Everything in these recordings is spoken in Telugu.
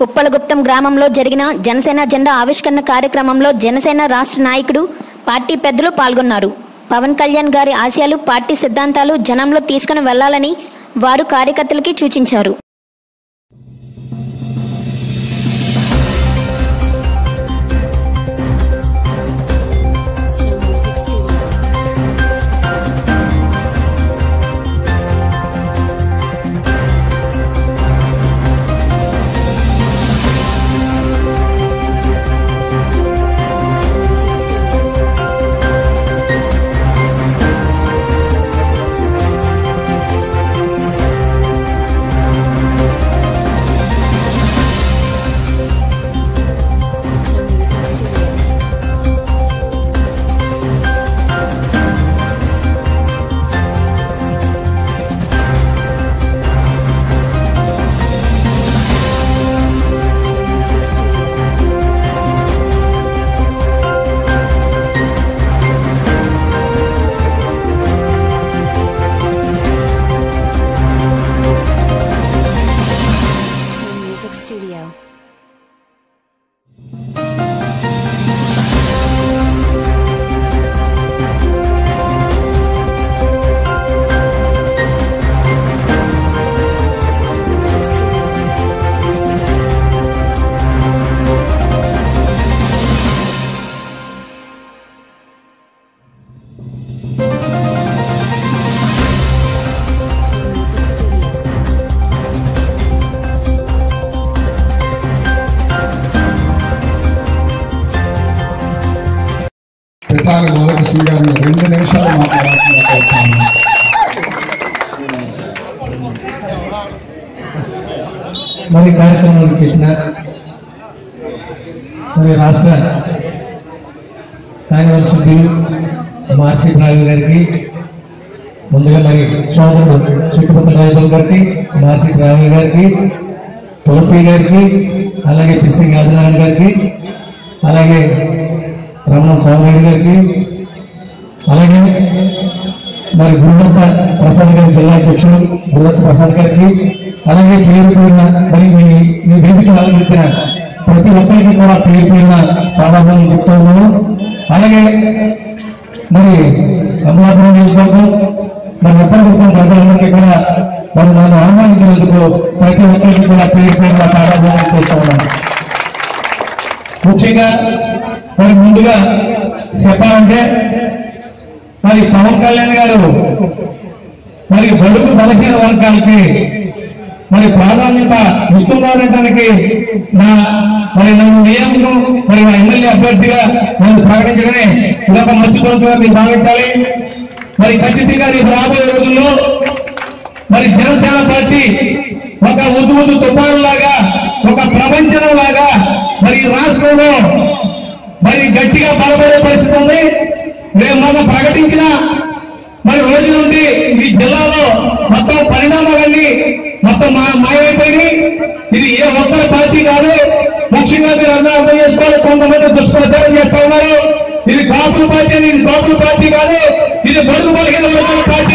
ఉప్పలగుప్తం గ్రామంలో జరిగిన జనసేన జెండా ఆవిష్కరణ కార్యక్రమంలో జనసేన రాష్ట్ర నాయకుడు పార్టీ పెద్దలు పాల్గొన్నారు పవన్ కళ్యాణ్ గారి ఆశయాలు పార్టీ సిద్ధాంతాలు జనంలో తీసుకుని వెళ్లాలని వారు కార్యకర్తలకి సూచించారు Slow Music Studio. Slow Music Studio. Slow Music Studio. Slow Music Studio. Slow Music Studio. Slow Music Studio. Slow Music Studio. Pitani Balakrishna గారిని రెండు నిమిషాలు మాట్లాడాల్సిందిగా కోరుతాను మరి కార్యక్రమాలు చేసిన మరి రాష్ట్ర కార్యవర్గ సభ్యులు మార్సి రావు గారికి ముందుగా మరి సోదరుడు చుట్టుపక్కల రాజుల గారికి మార్సి రావు గారికి తులసి గారికి అలాగే పిసి గాజనారాయణ గారికి అలాగే రమణ స్వామి గారికి అలాగే మరి గురుదత్త ప్రసాద్ గారి జిల్లా అధ్యక్షుడు గురుదత్త ప్రసాద్ గారికి అలాగే పేరు పేరున మరి మీ మీ వేదిక ఆలోచించిన ప్రతి ఒక్కరికి కూడా పేరు పేరున సాధారణం చెప్తూ ఉన్నాము అలాగే మరి అమలాపురం నియోజకవర్గం మరి ఉత్తరగుప్తం ప్రజలందరికీ కూడా మరి నన్ను ఆహ్వానించినందుకు ప్రతి ఒక్కరికి కూడా పేరు పేరున సాధారణం చేస్తూ ఉన్నాను ముఖ్యంగా మరి ముందుగా చెప్పాలంటే మరి పవన్ కళ్యాణ్ గారు మరి బడుగు బలహీన వర్గాలకి మరి ప్రాధాన్యత ఇస్తున్నారనడానికి నా మరి నన్ను నియమం మరి నా ఎమ్మెల్యే అభ్యర్థిగా నన్ను ప్రకటించడమే ఇదొక మంచి రోజుగా మీరు భావించాలి మరి ఖచ్చితంగా రేపు రాబోయే రోజుల్లో మరి జనసేన పార్టీ ఒక ఉదు ఉదు తుఫాను లాగా ఒక ప్రపంచం లాగా మరి ఈ రాష్ట్రంలో మరి గట్టిగా బలపడే పరిస్థితి ఉంది మేము మొన్న ప్రకటించిన మరి రోజు నుండి ఈ జిల్లాలో మొత్తం పరిణామాలన్నీ మొత్తం మా మాయమైపోయినాయి ఇది ఏ ఒక్కరి పార్టీ కాదు ముఖ్యంగా మీరు అందరూ అర్థం చేసుకోవాలి కొంతమంది దుష్ప్రచారం చేస్తా ఉన్నారు ఇది కాపుల పార్టీ అని ఇది కాపుల పార్టీ కాదు ఇది బడుగు బలహీన వర్గాల పార్టీ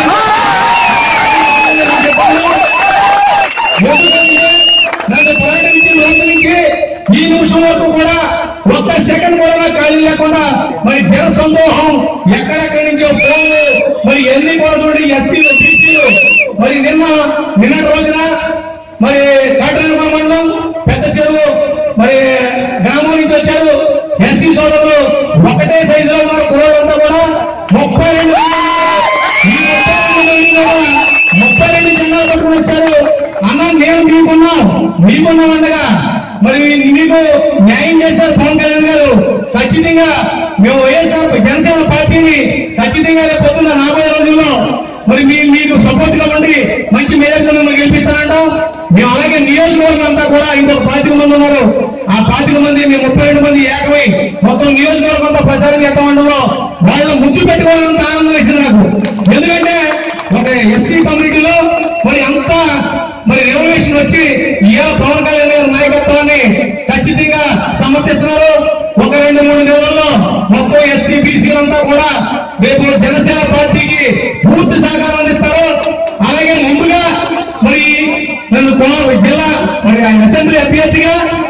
ఎందుకంటే నన్ను ప్రకటించిన రోజు నుంచి ఈ నిమిషం వరకు కూడా ఒక్క సెకండ్ కూడా నాకు ఖాళీ లేకుండా మరి జన సమూహం ఎక్కడెక్కడి నుంచో ఫోన్లు మరి ఎన్ని కూడా చూడండి ఎస్సీలు బీసీలు మరి నిన్న నిన్నటి రోజున మరి కాటరాజపురం మండలం పెద్ద చెరువు మరి గ్రామం నుంచి వచ్చారు ఎస్సీ సోదరులు ఒకటే సైజులో ఉన్న కుర్రోళ్ళంతా కూడా ముప్పై రెండు ఈ ముప్పై రెండు మంది కూడా ముప్పై రెండు జెండాలు పట్టుకుని వచ్చారు అన్న నేను మీకున్నాం మీకున్నాం ఉండగా మరి మీకు న్యాయం చేశారు పవన్ కళ్యాణ్ గారు ఖచ్చితంగా మేము వైఎస్ఆర్ జనసేన పార్టీని ఖచ్చితంగా రేపు పొద్దున్న రాబోయే రోజుల్లో మరి మీ మీకు సపోర్ట్ గా ఉండి మంచి మేరకు మిమ్మల్ని గెలిపిస్తానంటాం మేము అలాగే నియోజకవర్గం అంతా కూడా ఇంకొక పాతిక మంది ఉన్నారు ఆ పాతిక మంది మేము ముప్పై రెండు మంది ఏకమై మొత్తం నియోజకవర్గం అంతా ప్రచారం చేస్తామంటున్నాం వాళ్ళు ముద్దు పెట్టుకోవాలంత ఆనందం వేసింది నాకు ఎందుకంటే ఒక ఎస్సీ కమ్యూనిటీలో మరి అంత మరి రెవల్యూషన్ వచ్చి ఏ పవన్ కళ్యాణ్ గారి నాయకత్వాన్ని ఖచ్చితంగా సమర్థిస్తున్నారు ఒక రెండు మూడు నెలల్లో మొత్తం ఎస్సీ బీసీలంతా కూడా రేపు జనసేన పార్టీకి పూర్తి సహకారం అందిస్తారు అలాగే ముందుగా మరి నన్ను కోన- జిల్లా మరి అసెంబ్లీ అభ్యర్థిగా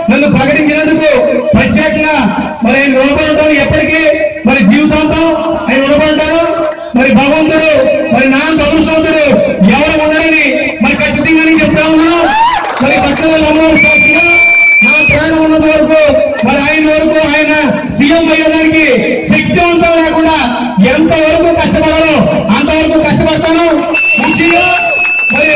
మరి ఆయన రుణపడతాను ఎప్పటికీ మరి జీవితాంతం ఆయన రుణపడతాను మరి భగవంతుడు మరి నా అదృష్టవంతుడు ఎవరు ఉండరని మరి ఖచ్చితంగా నేను చెప్తా ఉన్నాను మరి పట్టణంలో అమ్మవారి సాక్షిగా నా ప్రాణం ఉన్నంత వరకు మరి ఆయన వరకు ఆయన సీఎం అయ్యేదానికి శక్తివంతం లేకుండా ఎంత వరకు కష్టపడాలో అంతవరకు కష్టపడతాను ముఖ్యంగా మరి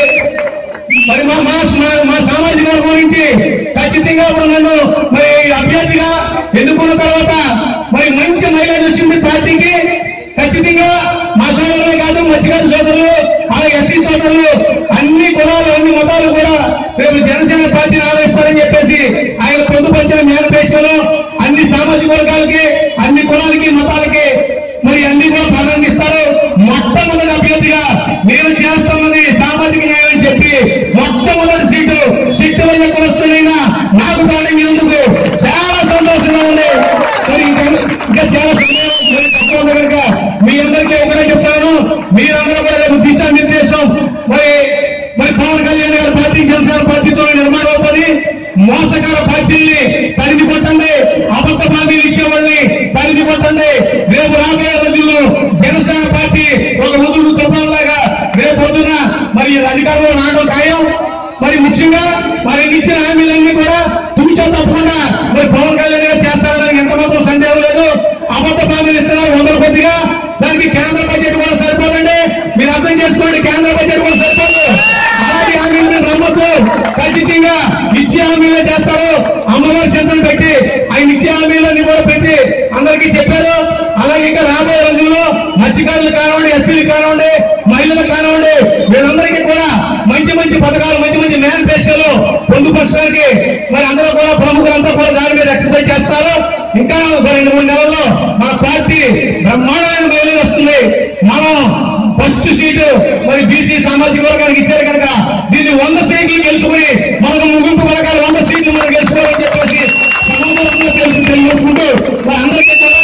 మరి మా మా మా- మా సామాజిక వర్గం నుంచి ఖచ్చితంగా ఇప్పుడు నన్ను మరి అభ్యర్థిగా ఎన్నుకున్న తర్వాత మరి మంచి మైలేజ్ వచ్చింది పార్టీకి ఖచ్చితంగా మా సోదరులే కాదు మత్స్యకారు సోదరులు అలాగే ఎస్సీ సోదరులు అన్ని కులాలు అన్ని మతాలు కూడా రేపు జనసేన పార్టీని ఆదరిస్తారని చెప్పేసి ఆయన పొందుపరిచిన మేనిఫెస్టోలో అన్ని సామాజిక వర్గాలకి అన్ని కులాలకి మతాలకి మరి అన్ని కూడా ప్రాధాన్యస్తారు మొట్టమొదటి అభ్యర్థిగా నేను చేస్తున్నది సామాజిక న్యాయం అని చెప్పి మొట్టమొదటి సీటు చిట్టు వల్ల కులస్తులైనా నాకు పాడించినందుకు చాలా సంతోషంగా ఉంది మరి ఇంకా ఇంకా చాలా సమయం మరి తక్కువ ఉంది కనుక మీ అందరికీ ఒకటే చెప్తాను మీరందరూ కూడా రేపు దిశానిర్దేశం మరి మరి పవన్ కళ్యాణ్ గారి పార్టీ జనసేన పార్టీతో నిర్మాణం అవుతుంది మోసకర పార్టీని తరిగి కొట్టండి అబద్ధ హామీలు ఇచ్చేవాళ్ళని తరిగి కొట్టండి రేపు రాబోయే రోజుల్లో జనసేన పార్టీ ఒక ఉదుడు తుఫాన్లాగా రేపు పొద్దున మరి అధికారంలో రావడం ఖాయం మరి ముఖ్యంగా మరి ఇచ్చిన హామీలన్నీ కూడా తూచా తప్పకుండా మరి పవన్ కళ్యాణ్ గారు చేస్తారని ఎంత మాత్రం సందేహం లేదు అబద్ధ హామీలు ఇస్తున్నారు వందల కొద్దిగా దానికి కేంద్ర బడ్జెట్ కూడా సరిపోదండి మీరు అర్థం చేసుకోండి కేంద్ర బడ్జెట్ కూడా సరిపోదు అలాంటి హామీలను నమ్మద్దు ఖచ్చితంగా ఇచ్చే హామీలే చేస్తారు అమ్మవారి చెంతలు పెట్టి ఆయన ఇచ్చే హామీలన్నీ కూడా పెట్టి అందరికీ చెప్పారు అలాగే ఇంకా రాబోయే రోజుల్లో మత్స్యకారులు కానివ్వండి ఎస్సీలు కానివ్వండి మహిళలు కానివ్వండి వీళ్ళందరికీ కూడా మంచి మంచి పథకాలు మంచి మంచి మేనిఫెస్టోలు పొందుపరచడానికి మరి అందరూ కూడా ప్రముఖులంతా కూడా దాని మీద ఎక్సర్సైజ్ చేస్తారు ఇంకా ఒక రెండు మూడు నెలల్లో మన పార్టీ బ్రహ్మాండమైన బయలు వస్తుంది మనం ఫస్ట్ సీటు మరి బీసీ సామాజిక వర్గానికి ఇచ్చారు కనుక దీన్ని వంద సీట్లు గెలుచుకుని మనకు ముగింపు వర్గాలు వంద సీట్లు మనం గెలుచుకోవాలని చెప్పేసి సమాధానంగా తెలుసు తెలియచుకుంటూ మరి అందరికీ కూడా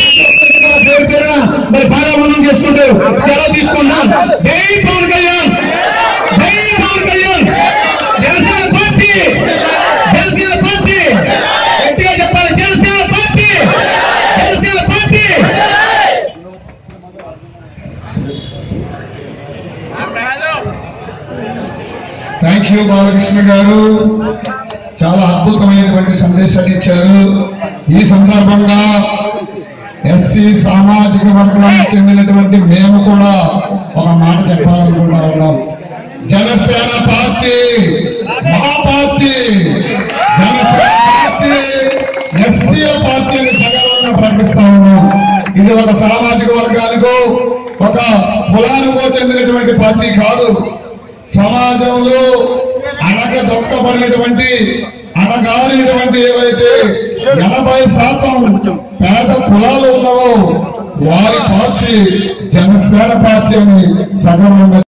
పేరు పేరున మరి పారామణం చేసుకుంటూ సెలవు తీసుకున్నాం జై పవన్ కళ్యాణ్ జై పవన్ కళ్యాణ్ జనసేన పార్టీ జనసేన పార్టీ గట్టిగా చెప్పాలి Janasena party Janasena party thank you Balakrishna garu చాలా అద్భుతమైనటువంటి సందేశాలు ఇచ్చారు ఈ సందర్భంగా ఎస్సీ సామాజిక వర్గానికి చెందినటువంటి మేము కూడా ఒక మాట చెప్పాలనుకుంటా ఉన్నాం జనసేన పార్టీ మా పార్టీ జనసేన పార్టీ ఎస్సీల పార్టీని సగర్వంగా ప్రకటిస్తా ఉన్నాం ఇది ఒక సామాజిక వర్గానికో ఒక కులానికో చెందినటువంటి పార్టీ కాదు సమాజంలో అనగ దొక్కబడినటువంటి అనగాలినటువంటి ఏవైతే ఎనభై శాతం పేద కులాలు ఉన్నావో వారి పార్టీ జనసేన పార్టీ అని సగర్వంగా